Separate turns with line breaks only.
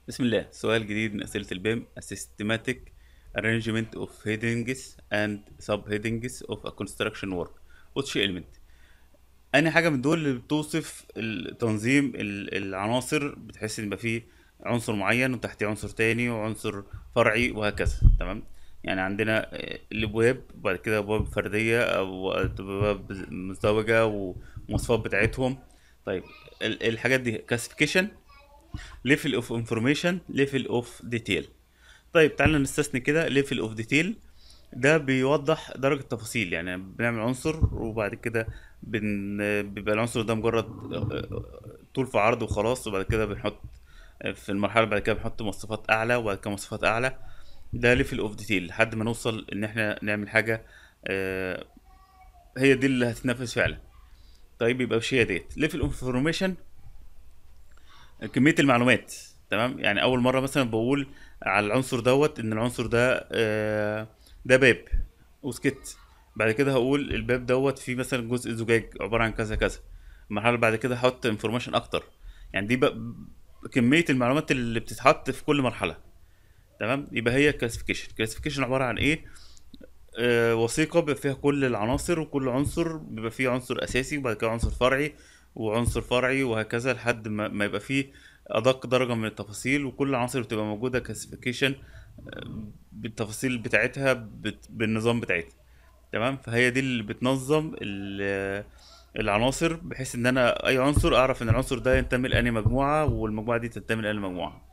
بسم الله سؤال جديد من أسئلة البيم A systematic arrangement of headings and subheadings of a construction work which element أي حاجة من دول اللي بتوصف ال- تنظيم ال- العناصر بتحس إن يبقى فيه عنصر معين وتحتيه عنصر تاني وعنصر فرعي وهكذا تمام يعني عندنا آه، الأبواب وبعد كده أبواب فردية أو أبواب مزدوجة والمواصفات بتاعتهم طيب ال- الحاجات دي classification ليفل اوف انفورميشن ليفل اوف ديتيل طيب تعالى نستثني كده ليفل اوف ديتيل ده بيوضح درجة تفاصيل يعني بنعمل عنصر وبعد كده بن... بيبقى العنصر ده مجرد آه، طول في عرض وخلاص وبعد كده بنحط آه، في المرحلة بعد كده بنحط مواصفات أعلى وبعد كده مواصفات أعلى ده ليفل اوف ديتيل لحد ما نوصل إن احنا نعمل حاجة آه، هي دي اللي هتتنفذ فعلا طيب يبقى مش هي ديت ليفل اوف انفورميشن كمية المعلومات تمام يعني أول مرة مثلا بقول على العنصر دوت إن العنصر ده آه، ده باب وسكت بعد كده هقول الباب دوت فيه مثلا جزء زجاج عبارة عن كذا كذا المرحلة اللي بعد كده هحط انفورميشن أكتر يعني دي بقى كمية المعلومات اللي بتتحط في كل مرحلة تمام يبقى هي كلاسيفيكيشن كلاسيفيكيشن عبارة عن إيه آه، وثيقة بيبقى فيها كل العناصر وكل عنصر بيبقى فيه عنصر أساسي وبعد كده عنصر فرعي وعنصر فرعي وهكذا لحد ما, ما يبقى فيه أدق درجة من التفاصيل وكل العناصر بتبقى موجودة كلاسيفيكيشن بالتفاصيل بتاعتها بت... بالنظام بتاعتها تمام فهي دي اللي بتنظم ال- العناصر بحيث ان انا اي عنصر اعرف ان العنصر ده ينتمي لأنهي مجموعة والمجموعة دي تنتمي لأنهي مجموعة